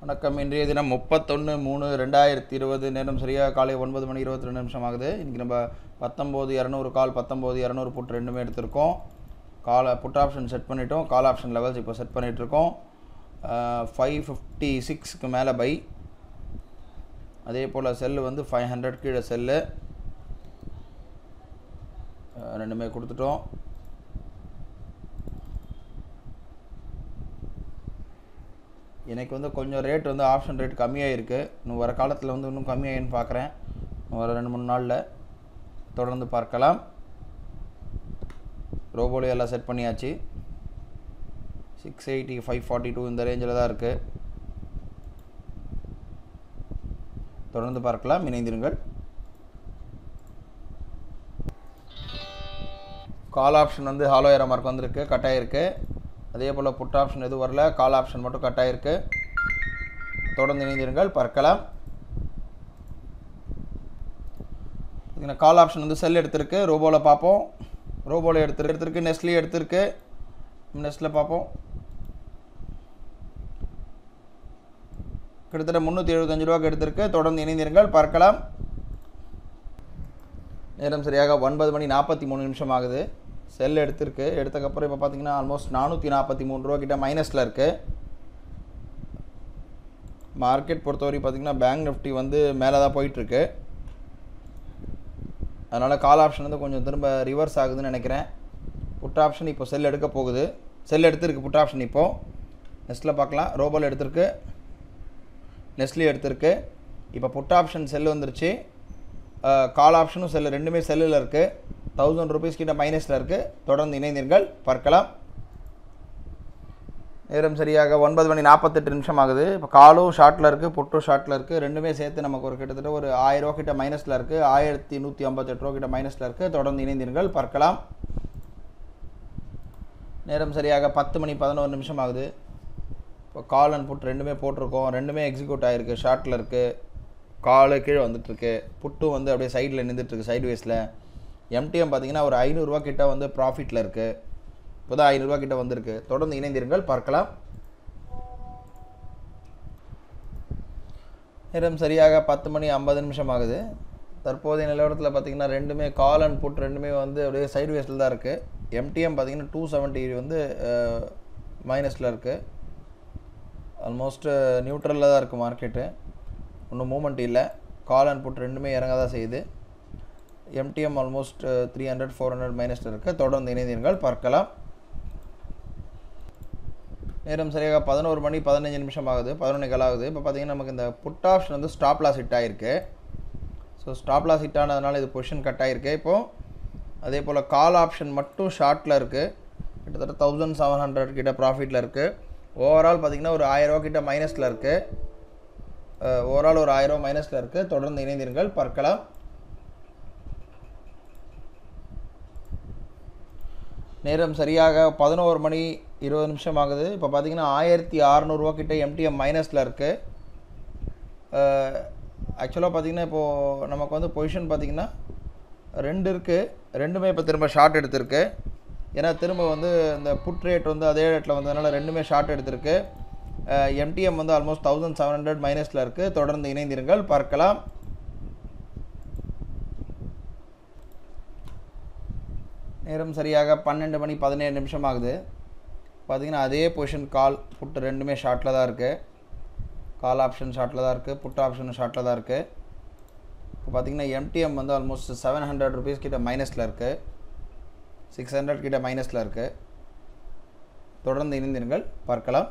வணக்கம் இன்றைய தினம் முப்பத்தொன்று மூணு ரெண்டாயிரத்தி இருபது நேரம் சரியாக காலை ஒன்பது மணி இருபத்தி ரெண்டு நிமிஷம் ஆகுது இன்றைக்கி நம்ம பத்தொம்போது இரநூறு கால் பத்தொம்போது இரநூறு புட் ரெண்டுமே எடுத்திருக்கோம் கால் புட் ஆப்ஷன் செட் பண்ணிட்டோம் கால் ஆப்ஷன் லெவல்ஸ் இப்போ செட் பண்ணிகிட்ருக்கோம் ஃபைவ் ஃபிஃப்டி சிக்ஸ்க்கு மேலே பை அதே போல் செல்லு வந்து ஃபைவ் ஹண்ட்ரட் கீழே செல்லு அஹ் ரெண்டுமே கொடுத்துட்டோம் எனக்கு வந்து கொஞ்சம் ரேட் வந்து ஆப்ஷன் ரேட் கம்மியாக இருக்குது இன்னும் வர காலத்தில் வந்து இன்னும் கம்மியாகின்னு பார்க்குறேன் இன்னும் வர ரெண்டு மூணு நாளில் தொடர்ந்து பார்க்கலாம் ரோபோலி எல்லாம் செட் பண்ணியாச்சு six eighty five forty two இந்த ரேஞ்சில் தான் இருக்குது தொடர்ந்து பார்க்கலாம் இணைந்திருங்கள் கால் ஆப்ஷன் வந்து ஹாலோ ஏரா மார்க் வந்திருக்கு கட் ஆகிருக்கு அதே போல் புட் ஆப்ஷன் எதுவும் வரல கால் ஆப்ஷன் மட்டும் கட் ஆகிருக்கு தொடர்ந்து இணைந்திருங்கள் பார்க்கலாம் பார்த்தீங்கன்னா கால் ஆப்ஷன் வந்து செல் எடுத்திருக்கு ரோபோவில் பார்ப்போம் ரோபோவில் எடுத்து எடுத்திருக்கு நெஸ்ட்லி எடுத்திருக்கு நெஸ்ட்டில் பார்ப்போம் கிட்டத்தட்ட முந்நூற்றி எழுபத்தஞ்சு ரூபாய்க்கு எடுத்திருக்கு தொடர்ந்து இணைந்திருங்கள் பார்க்கலாம் நேரம் சரியாக ஒன்பது மணி நாற்பத்தி மூணு நிமிஷம் ஆகுது செல் எடுத்திருக்கு எடுத்தக்கப்புறம் இப்போ பார்த்தீங்கன்னா ஆல்மோஸ்ட் நானூற்றி நாற்பத்தி மூணு ரூபா கிட்ட மைனஸில் இருக்குது மார்க்கெட் பொறுத்தவரை பார்த்தீங்கன்னா பேங்க் நிஃப்டி வந்து மேலே தான் போயிட்டுருக்கு அதனால் கால் ஆப்ஷன் வந்து கொஞ்சம் திரும்ப ரிவர்ஸ் ஆகுதுன்னு நினைக்கிறேன் புட் ஆப்ஷன் இப்போ செல் எடுக்க போகுது செல் எடுத்திருக்கு புட் ஆப்ஷன் இப்போது நெஸ்ட்டில் பார்க்கலாம் ரோபோல் எடுத்திருக்கு நெஸ்ட்லி எடுத்திருக்கு இப்போ புட் ஆப்ஷன் செல் வந்துருச்சு கால் ஆப்ஷனும் செல்லு ரெண்டுமே செல்லில் இருக்குது தௌசண்ட் ருபீஸ் கிட்ட மைனஸில் இருக்குது தொடர்ந்து இணைந்தீர்கள் பார்க்கலாம் நேரம் சரியாக ஒன்பது மணி நாற்பத்தெட்டு நிமிஷம் ஆகுது இப்போ காலும் ஷார்ட்டில் இருக்குது புட்டும் ஷார்ட்டில் இருக்குது ரெண்டுமே சேர்த்து நமக்கு ஒரு கிட்டத்தட்ட ஒரு ஆயிரம் ரூபா கிட்ட மைனஸில் இருக்குது ஆயிரத்தி நூற்றி ஐம்பத்தெட்டு ரூபா கிட்ட மைனஸில் இருக்குது தொடர்ந்து இணைந்தீர்கள் பார்க்கலாம் நேரம் சரியாக பத்து மணி பதினோரு நிமிஷம் ஆகுது இப்போ கால் அண்ட் புட் ரெண்டுமே போட்டிருக்கோம் ரெண்டுமே எக்ஸிக்யூட் ஆகிருக்கு ஷார்ட்டில் இருக்குது காலு கீழே வந்துட்டுருக்கு புட்டும் வந்து அப்படியே சைடில் நின்றுட்டுருக்கு சைடு வேஸில் எம்டிஎம் பார்த்தீங்கன்னா ஒரு ஐநூறுரூவா கிட்ட வந்து ப்ராஃபிட்டில் இருக்குது இப்போ தான் ஐநூறுரூவா கிட்ட வந்திருக்கு தொடர்ந்து இணைந்தீர்கள் பார்க்கலாம் நேரம் சரியாக பத்து மணி ஐம்பது நிமிஷம் ஆகுது தற்போதைய நிலவரத்தில் பார்த்தீங்கன்னா ரெண்டுமே கால் அண்ட் புட் ரெண்டுமே வந்து அப்படியே சைடு வேஸில் தான் இருக்குது எம்டிஎம் பார்த்தீங்கன்னா டூ செவன்ட்டி வந்து மைனஸில் இருக்குது ஆல்மோஸ்ட் நியூட்ரலில் தான் இருக்குது மார்க்கெட்டு ஒன்றும் மூமெண்ட் இல்லை கால் அண்ட் புட் ரெண்டுமே இறங்க தான் செய்யுது MTM almost three hundred four hundred மைனஸில் இருக்குது தொடர்ந்து இணைந்தீர்கள் பார்க்கலாம் நேரம் சரியாக பதினோரு மணி பதினஞ்சு நிமிஷம் ஆகுது பதினொன்று கால் ஆகுது இப்போ பார்த்தீங்கன்னா நமக்கு இந்த புட் ஆப்ஷன் வந்து ஸ்டாப் லாஸ் ஹிட் ஆகிருக்கு ஸோ ஸ்டாப் லாஸ் ஹிட் ஆனதுனால இது பொசிஷன் கட் ஆகிருக்கு இப்போது அதே போல் கால் ஆப்ஷன் மட்டும் ஷார்ட்டில் இருக்குது கிட்டத்தட்ட தௌசண்ட் செவன் ஹண்ட்ரட் கிட்ட ப்ராஃபிட்டில் இருக்குது ஓவரால் பார்த்திங்கன்னா ஒரு ஆயிரரூவா கிட்ட மைனஸில் இருக்குது ஓவரால் ஒரு ஆயிரம் மைனஸில் இருக்குது தொடர்ந்து இணைந்தீர்கள் பார்க்கலாம் நேரம் சரியாக பதினோரு மணி இருபது நிமிஷம் ஆகுது இப்போ பார்த்தீங்கன்னா ஆயிரத்தி அறநூறுவா கிட்ட எம்டிஎம் மைனஸில் இருக்குது ஆக்சுவலாக பார்த்தீங்கன்னா இப்போது நமக்கு வந்து பொசிஷன் பார்த்திங்கன்னா ரெண்டு இருக்குது ரெண்டுமே இப்போ திரும்ப ஷார்ட் எடுத்திருக்கு ஏன்னா திரும்ப வந்து இந்த புட் ரேட் வந்து அதே ரேட்டில் வந்ததுனால ரெண்டுமே ஷார்ட் எடுத்திருக்கு எம்டிஎம் வந்து ஆல்மோஸ்ட் தௌசண்ட் செவன் ஹண்ட்ரட் மைனஸில் இருக்குது தொடர்ந்து இணைந்தீர்கள் பார்க்கலாம் நேரம் சரியாக பன்னெண்டு மணி பதினேழு நிமிஷம் ஆகுது பார்த்திங்கன்னா அதே பொசிஷன் கால் புட்டு ரெண்டுமே ஷார்ட்டில் தான் இருக்குது கால் ஆப்ஷன் ஷார்ட்டில் தான் இருக்குது புட் ஆப்ஷன் ஷார்ட்டில் தான் இருக்குது இப்போ பார்த்திங்கன்னா எம்டிஎம் வந்து ஆல்மோஸ்ட் செவன் ஹண்ட்ரட் ருபீஸ் கிட்ட மைனஸில் இருக்குது சிக்ஸ் ஹண்ட்ரட் கிட்ட மைனஸில் இருக்குது தொடர்ந்து இணைந்தீர்கள் பார்க்கலாம்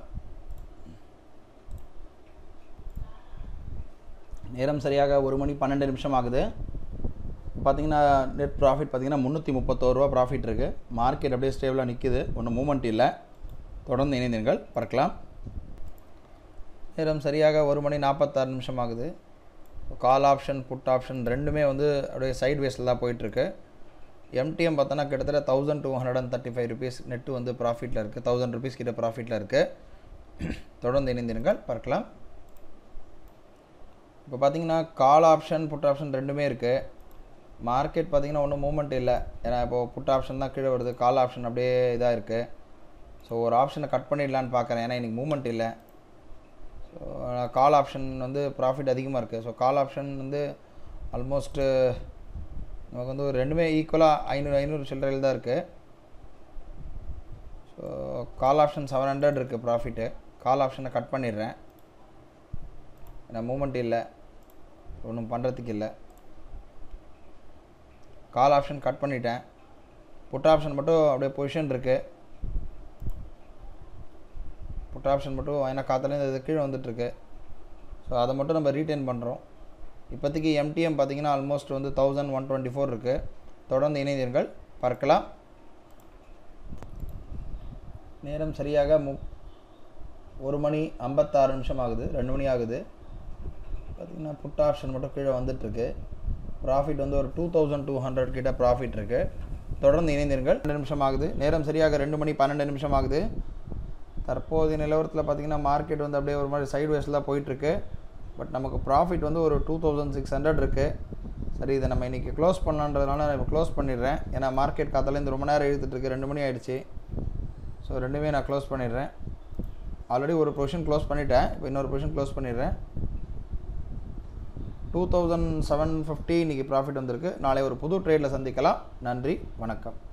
நேரம் சரியாக ஒரு மணி பன்னெண்டு நிமிஷம் ஆகுது பார்த்தீங்கன்னா நெட் ப்ராஃபிட் பார்த்தீங்கன்னா முந்நூற்றி முப்பத்தோரு ரூபா ப்ராஃபிட் இருக்குது மார்க்கெட் அப்படியே ஸ்டேபிளாக நிற்குது ஒன்றும் மூமெண்ட் இல்லை தொடர்ந்து இணைந்தீர்கள் பார்க்கலாம் நேரம் சரியாக ஒரு மணி நாற்பத்தாறு நிமிஷம் ஆகுது கால் ஆப்ஷன் புட் ஆப்ஷன் ரெண்டுமே வந்து அப்படியே சைட் வேஸில் தான் போயிட்டுருக்கு எம்டிஎம் பார்த்தோன்னா கிட்டத்தட்ட thousand two hundred and thirty five rupees net வந்து ப்ராஃபிட்டில் இருக்குது தௌசண்ட் ருபீஸ் கிட்ட ப்ராஃபிட்டில் இருக்குது தொடர்ந்து இணைந்திருங்கள் பார்க்கலாம் இப்போ பார்த்தீங்கன்னா கால் ஆப்ஷன் புட் ஆப்ஷன் ரெண்டுமே இருக்குது மார்க்கெட் பார்த்திங்கன்னா ஒன்றும் மூமெண்ட் இல்லை ஏன்னா இப்போது புட் ஆப்ஷன் தான் கீழே வருது கால் ஆப்ஷன் அப்படியே இதாக இருக்குது ஸோ ஒரு ஆப்ஷனை கட் பண்ணிடலான்னு பார்க்குறேன் ஏன்னா இன்றைக்கி மூமெண்ட் இல்லை ஸோ கால் ஆப்ஷன் வந்து ப்ராஃபிட் அதிகமாக இருக்குது ஸோ கால் ஆப்ஷன் வந்து ஆல்மோஸ்ட்டு நமக்கு வந்து ஒரு ரெண்டுமே ஈக்குவலாக ஐநூறு ஐநூறு சில்லறையில் தான் இருக்குது so call option seven hundred இருக்குது ப்ராஃபிட்டு கால் ஆப்ஷனை கட் பண்ணிடுறேன் ஏன்னா மூமெண்ட் இல்லை ஒன்றும் பண்ணுறதுக்கு இல்லை கால் ஆப்ஷன் கட் பண்ணிட்டேன் புட் ஆப்ஷன் மட்டும் அப்படியே பொசிஷன் இருக்குது புட் ஆப்ஷன் மட்டும் ஏன்னா காற்றுலேருந்து இது கீழே வந்துட்டுருக்கு ஸோ அதை மட்டும் நம்ம ரீட்டைன் பண்ணுறோம் இப்போதைக்கு எம்டிஎம் பார்த்தீங்கன்னா ஆல்மோஸ்ட் வந்து தௌசண்ட் ஒன் டுவெண்ட்டி ஃபோர் இருக்குது தொடர்ந்து இணைந்தீர்கள் பார்க்கலாம் நேரம் சரியாக மு ஒரு மணி ஐம்பத்தாறு நிமிஷம் ஆகுது ரெண்டு மணி ஆகுது பார்த்திங்கன்னா புட் ஆப்ஷன் மட்டும் கீழே வந்துட்டுருக்கு ப்ராஃபிட் வந்து ஒரு டூ தௌசண்ட் டூ ஹண்ட்ரட் கிட்ட ப்ராஃபிட் இருக்குது தொடர்ந்து இணைந்தீர்கள் ரெண்டு நிமிஷம் ஆகுது நேரம் சரியாக ரெண்டு மணி பன்னெண்டு நிமிஷம் ஆகுது தற்போதைய நிலவரத்தில் பார்த்திங்கன்னா மார்க்கெட் வந்து அப்படியே ஒரு மாதிரி சைடு வேஸில் தான் போயிட்டுருக்கு பட் நமக்கு ப்ராஃபிட் வந்து ஒரு டூ தௌசண்ட் சிக்ஸ் ஹண்ட்ரட் இருக்குது சரி இதை நம்ம இன்றைக்கி க்ளோஸ் பண்ணலான்றதுனால நான் இப்போ க்ளோஸ் பண்ணிடுறேன் ஏன்னா மார்க்கெட் காத்தாலேருந்து ரொம்ப நேரம் இழுத்துட்ருக்கு ரெண்டு மணி ஆயிடுச்சு ஸோ ரெண்டுமே நான் க்ளோஸ் பண்ணிடுறேன் ஆல்ரெடி ஒரு பொசிஷன் க்ளோஸ் பண்ணிட்டேன் இப்போ இன்னொரு பொசிஷன் க்ளோஸ் பண்ணிடுறேன் டூ தௌசண்ட் செவன் ஃபிஃப்டி இன்றைக்கி ப்ராஃபிட் வந்திருக்கு நாளை ஒரு புது ட்ரேடில் சந்திக்கலாம் நன்றி வணக்கம்